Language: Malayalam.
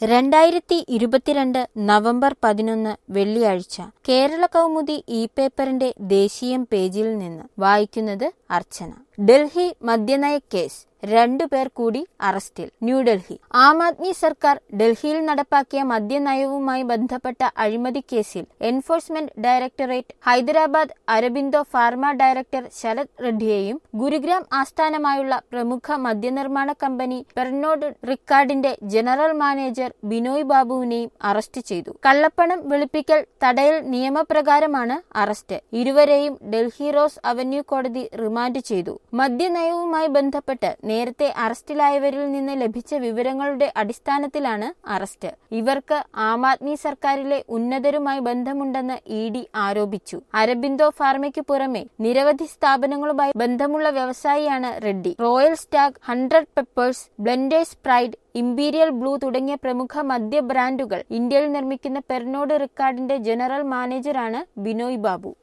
രണ്ടായിരത്തി ഇരുപത്തിരണ്ട് നവംബർ പതിനൊന്ന് വെള്ളിയാഴ്ച കേരള കൗമുദി ഇ പേപ്പറിന്റെ ദേശീയം പേജിൽ നിന്ന് വായിക്കുന്നത് അർച്ചന ഡൽഹി മദ്യനയ കേസ് രണ്ടുപേർ കൂടി അറസ്റ്റിൽ ന്യൂഡൽഹി ആം ആദ്മി സർക്കാർ ഡൽഹിയിൽ നടപ്പാക്കിയ മദ്യനയവുമായി ബന്ധപ്പെട്ട അഴിമതി കേസിൽ enforcement directorate Hyderabad Aurobindo pharma director Sarath റെഡ്ഡിയെയും ഗുരുഗ്രാം ആസ്ഥാനമായുള്ള പ്രമുഖ മദ്യനിർമ്മാണ കമ്പനി പെർനോഡ് റിക്കാർഡിന്റെ ജനറൽ മാനേജർ ബിനോയ് ബാബുവിനെയും അറസ്റ്റ് ചെയ്തു കള്ളപ്പണം വെളുപ്പിക്കൽ തടയൽ നിയമപ്രകാരമാണ് അറസ്റ്റ് ഇരുവരെയും ഡൽഹി റോസ് അവന്യൂ കോടതി റിമാൻഡ് ചെയ്തു മദ്യനയവുമായി ബന്ധപ്പെട്ട് നേരത്തെ അറസ്റ്റിലായവരിൽ നിന്ന് ലഭിച്ച വിവരങ്ങളുടെ അടിസ്ഥാനത്തിലാണ് അറസ്റ്റ് ഇവർക്ക് ആം ആദ്മി സർക്കാരിലെ ഉന്നതരുമായി ബന്ധമുണ്ടെന്ന് ഇ ഡി ആരോപിച്ചു അരബിന്ദോ ഫാർമയ്ക്ക് പുറമെ നിരവധി സ്ഥാപനങ്ങളുമായി ബന്ധമുള്ള വ്യവസായിയാണ് Reddy Royal Stag hundred Pipers Blenders Pride Imperial Blue തുടങ്ങിയ പ്രമുഖ മദ്യ ബ്രാൻഡുകൾ ഇന്ത്യയിൽ നിർമ്മിക്കുന്ന പെർനോഡ് റിക്കാർഡിന്റെ ജനറൽ മാനേജറാണ് ബിനോയ് ബാബു